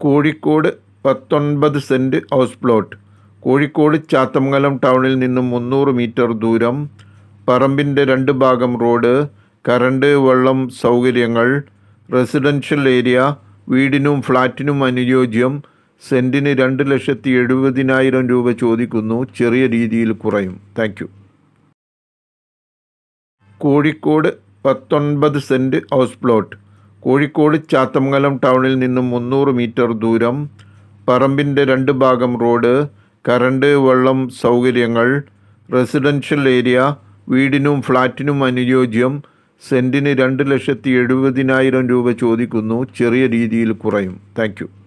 കോഴിക്കോട് പത്തൊൻപത് cent house plot Kozhikode Chathamangalam ടൗണിൽ നിന്നും മുന്നൂറ് മീറ്റർ ദൂരം പറമ്പിൻ്റെ രണ്ട് ഭാഗം റോഡ് കറണ്ട് വെള്ളം സൗകര്യങ്ങൾ റെസിഡൻഷ്യൽ ഏരിയ വീടിനും ഫ്ലാറ്റിനും അനുയോജ്യം സെൻറ്റിന് രണ്ട് ലക്ഷത്തി എഴുപതിനായിരം രൂപ ചോദിക്കുന്നു ചെറിയ രീതിയിൽ കുറയും താങ്ക് യു കോഴിക്കോട് പത്തൊൻപത് cent house plot Kozhikode Chathamangalam ടൗണിൽ നിന്നും മുന്നൂറ് മീറ്റർ ദൂരം പറമ്പിൻ്റെ രണ്ട് ഭാഗം റോഡ് കറണ്ട് വെള്ളം സൗകര്യങ്ങൾ റെസിഡൻഷ്യൽ ഏരിയ വീടിനും ഫ്ലാറ്റിനും അനുയോജ്യം സെൻറ്റിന് രണ്ട് ലക്ഷത്തി എഴുപതിനായിരം രൂപ ചോദിക്കുന്നു ചെറിയ രീതിയിൽ കുറയും താങ്ക് യു